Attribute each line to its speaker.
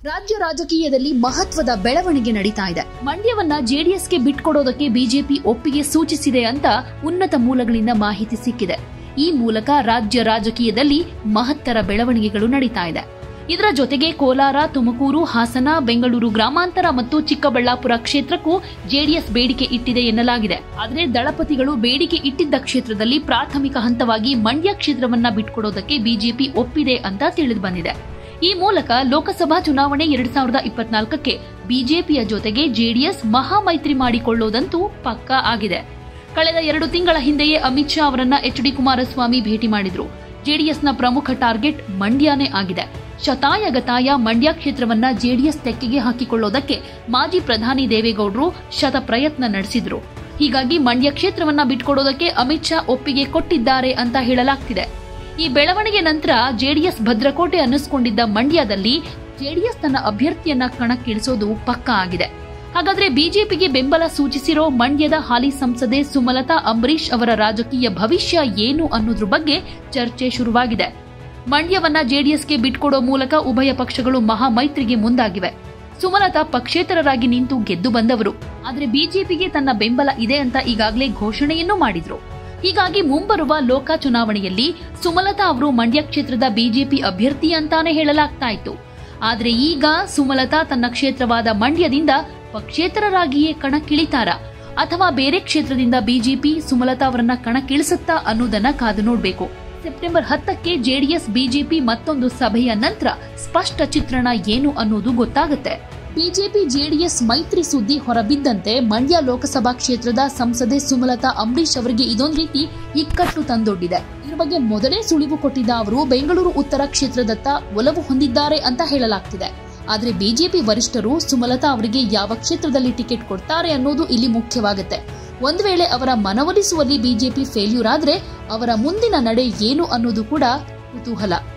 Speaker 1: ರಾಜ್ಯ ರಾಜಕೀಯದಲ್ಲಿ ಮಹತ್ವದ ಬೆಳವಣಿಗೆ ನಡೀತಾ ಇದೆ ಮಂಡ್ಯವನ್ನ ಜೆಡಿಎಸ್ಗೆ ಬಿಟ್ಕೊಡೋದಕ್ಕೆ ಬಿಜೆಪಿ ಒಪ್ಪಿಗೆ ಸೂಚಿಸಿದೆ ಅಂತ ಉನ್ನತ ಮೂಲಗಳಿಂದ ಮಾಹಿತಿ ಸಿಕ್ಕಿದೆ ಈ ಮೂಲಕ ರಾಜ್ಯ ರಾಜಕೀಯದಲ್ಲಿ ಮಹತ್ತರ ಬೆಳವಣಿಗೆಗಳು ನಡೀತಾ ಇದೆ ಇದರ ಜೊತೆಗೆ ಕೋಲಾರ ತುಮಕೂರು ಹಾಸನ ಬೆಂಗಳೂರು ಗ್ರಾಮಾಂತರ ಮತ್ತು ಚಿಕ್ಕಬಳ್ಳಾಪುರ ಕ್ಷೇತ್ರಕ್ಕೂ ಜೆಡಿಎಸ್ ಬೇಡಿಕೆ ಇಟ್ಟಿದೆ ಎನ್ನಲಾಗಿದೆ ಆದರೆ ದಳಪತಿಗಳು ಬೇಡಿಕೆ ಇಟ್ಟಿದ್ದ ಕ್ಷೇತ್ರದಲ್ಲಿ ಪ್ರಾಥಮಿಕ ಹಂತವಾಗಿ ಮಂಡ್ಯ ಕ್ಷೇತ್ರವನ್ನ ಬಿಟ್ಕೊಡೋದಕ್ಕೆ ಬಿಜೆಪಿ ಒಪ್ಪಿದೆ ಅಂತ ತಿಳಿದು ಬಂದಿದೆ ಈ ಮೂಲಕ ಲೋಕಸಭಾ ಚುನಾವಣೆ ಎರಡ್ ಸಾವಿರದ ಇಪ್ಪತ್ನಾಲ್ಕಕ್ಕೆ ಬಿಜೆಪಿಯ ಜೊತೆಗೆ ಜೆಡಿಎಸ್ ಮಹಾಮೈತ್ರಿ ಮಾಡಿಕೊಳ್ಳೋದಂತೂ ಪಕ್ಕಾ ಆಗಿದೆ ಕಳೆದ ಎರಡು ತಿಂಗಳ ಹಿಂದೆಯೇ ಅಮಿತ್ ಶಾ ಅವರನ್ನ ಎಚ್ ಡಿ ಕುಮಾರಸ್ವಾಮಿ ಭೇಟಿ ಮಾಡಿದ್ರು ಜೆಡಿಎಸ್ನ ಪ್ರಮುಖ ಟಾರ್ಗೆಟ್ ಮಂಡ್ಯನೇ ಆಗಿದೆ ಶತಾಯಗತಾಯ ಮಂಡ್ಯ ಕ್ಷೇತ್ರವನ್ನ ಜೆಡಿಎಸ್ ತೆಕ್ಕೆಗೆ ಹಾಕಿಕೊಳ್ಳೋದಕ್ಕೆ ಮಾಜಿ ಪ್ರಧಾನಿ ದೇವೇಗೌಡರು ಶತ ಪ್ರಯತ್ನ ನಡೆಸಿದ್ರು ಹೀಗಾಗಿ ಮಂಡ್ಯ ಕ್ಷೇತ್ರವನ್ನ ಬಿಟ್ಕೊಡೋದಕ್ಕೆ ಅಮಿತ್ ಶಾ ಒಪ್ಪಿಗೆ ಕೊಟ್ಟಿದ್ದಾರೆ ಅಂತ ಹೇಳಲಾಗ್ತಿದೆ ಈ ಬೆಳವಣಿಗೆ ನಂತರ ಜೆಡಿಎಸ್ ಭದ್ರಕೋಟೆ ಅನ್ನಿಸ್ಕೊಂಡಿದ್ದ ಮಂಡ್ಯದಲ್ಲಿ ಜೆಡಿಎಸ್ ತನ್ನ ಅಭ್ಯರ್ಥಿಯನ್ನ ಕಣಕ್ಕಿಳಿಸೋದು ಪಕ್ಕಾ ಆಗಿದೆ ಹಾಗಾದ್ರೆ ಬಿಜೆಪಿಗೆ ಬೆಂಬಲ ಸೂಚಿಸಿರೋ ಮಂಡ್ಯದ ಹಾಲಿ ಸಂಸದೆ ಸುಮಲತಾ ಅಂಬರೀಶ್ ಅವರ ರಾಜಕೀಯ ಭವಿಷ್ಯ ಏನು ಅನ್ನೋದ್ರ ಬಗ್ಗೆ ಚರ್ಚೆ ಶುರುವಾಗಿದೆ ಮಂಡ್ಯವನ್ನ ಜೆಡಿಎಸ್ಗೆ ಬಿಟ್ಕೊಡೋ ಮೂಲಕ ಉಭಯ ಪಕ್ಷಗಳು ಮಹಾಮೈತ್ರಿಗೆ ಮುಂದಾಗಿವೆ ಸುಮಲತಾ ಪಕ್ಷೇತರರಾಗಿ ನಿಂತು ಗೆದ್ದು ಬಂದವರು ಆದ್ರೆ ಬಿಜೆಪಿಗೆ ತನ್ನ ಬೆಂಬಲ ಇದೆ ಅಂತ ಈಗಾಗಲೇ ಘೋಷಣೆಯನ್ನೂ ಮಾಡಿದ್ರು ಹೀಗಾಗಿ ಮುಂಬರುವ ಲೋಕ ಚುನಾವಣೆಯಲ್ಲಿ ಸುಮಲತಾ ಅವರು ಮಂಡ್ಯ ಕ್ಷೇತ್ರದ ಬಿಜೆಪಿ ಅಭ್ಯರ್ಥಿ ಅಂತಾನೆ ಹೇಳಲಾಗ್ತಾ ಇತ್ತು ಆದ್ರೆ ಈಗ ಸುಮಲತಾ ತನ್ನ ಕ್ಷೇತ್ರವಾದ ಮಂಡ್ಯದಿಂದ ಪಕ್ಷೇತರರಾಗಿಯೇ ಕಣಕ್ಕಿಳಿತಾರ ಅಥವಾ ಬೇರೆ ಕ್ಷೇತ್ರದಿಂದ ಬಿಜೆಪಿ ಸುಮಲತಾ ಅವರನ್ನ ಕಣಕ್ಕಿಳಿಸುತ್ತಾ ಅನ್ನೋದನ್ನ ಕಾದು ನೋಡಬೇಕು ಸೆಪ್ಟೆಂಬರ್ ಹತ್ತಕ್ಕೆ ಜೆಡಿಎಸ್ ಬಿಜೆಪಿ ಮತ್ತೊಂದು ಸಭೆಯ ನಂತರ ಸ್ಪಷ್ಟ ಚಿತ್ರಣ ಏನು ಅನ್ನೋದು ಗೊತ್ತಾಗುತ್ತೆ ಬಿಜೆಪಿ ಜೆಡಿಎಸ್ ಮೈತ್ರಿ ಸುದ್ದಿ ಹೊರಬಿದ್ದಂತೆ ಮಂಡ್ಯ ಲೋಕಸಭಾ ಕ್ಷೇತ್ರದ ಸಂಸದೆ ಸುಮಲತಾ ಅಂಬರೀಶ್ ಅವರಿಗೆ ಇದೊಂದು ರೀತಿ ಇಕ್ಕಟ್ಟು ತಂದೊಡ್ಡಿದೆ ಇದ್ರ ಬಗ್ಗೆ ಮೊದಲೇ ಸುಳಿವು ಕೊಟ್ಟಿದ್ದ ಅವರು ಬೆಂಗಳೂರು ಉತ್ತರ ಕ್ಷೇತ್ರದತ್ತ ಒಲವು ಹೊಂದಿದ್ದಾರೆ ಅಂತ ಹೇಳಲಾಗ್ತಿದೆ ಆದ್ರೆ ಬಿಜೆಪಿ ವರಿಷ್ಠರು ಸುಮಲತಾ ಅವರಿಗೆ ಯಾವ ಕ್ಷೇತ್ರದಲ್ಲಿ ಟಿಕೆಟ್ ಕೊಡ್ತಾರೆ ಅನ್ನೋದು ಇಲ್ಲಿ ಮುಖ್ಯವಾಗುತ್ತೆ ಒಂದು ವೇಳೆ ಅವರ ಮನವೊಲಿಸುವಲ್ಲಿ ಬಿಜೆಪಿ ಫೇಲ್ಯೂರ್ ಆದ್ರೆ ಅವರ ಮುಂದಿನ ನಡೆ ಏನು ಅನ್ನೋದು ಕೂಡ ಕುತೂಹಲ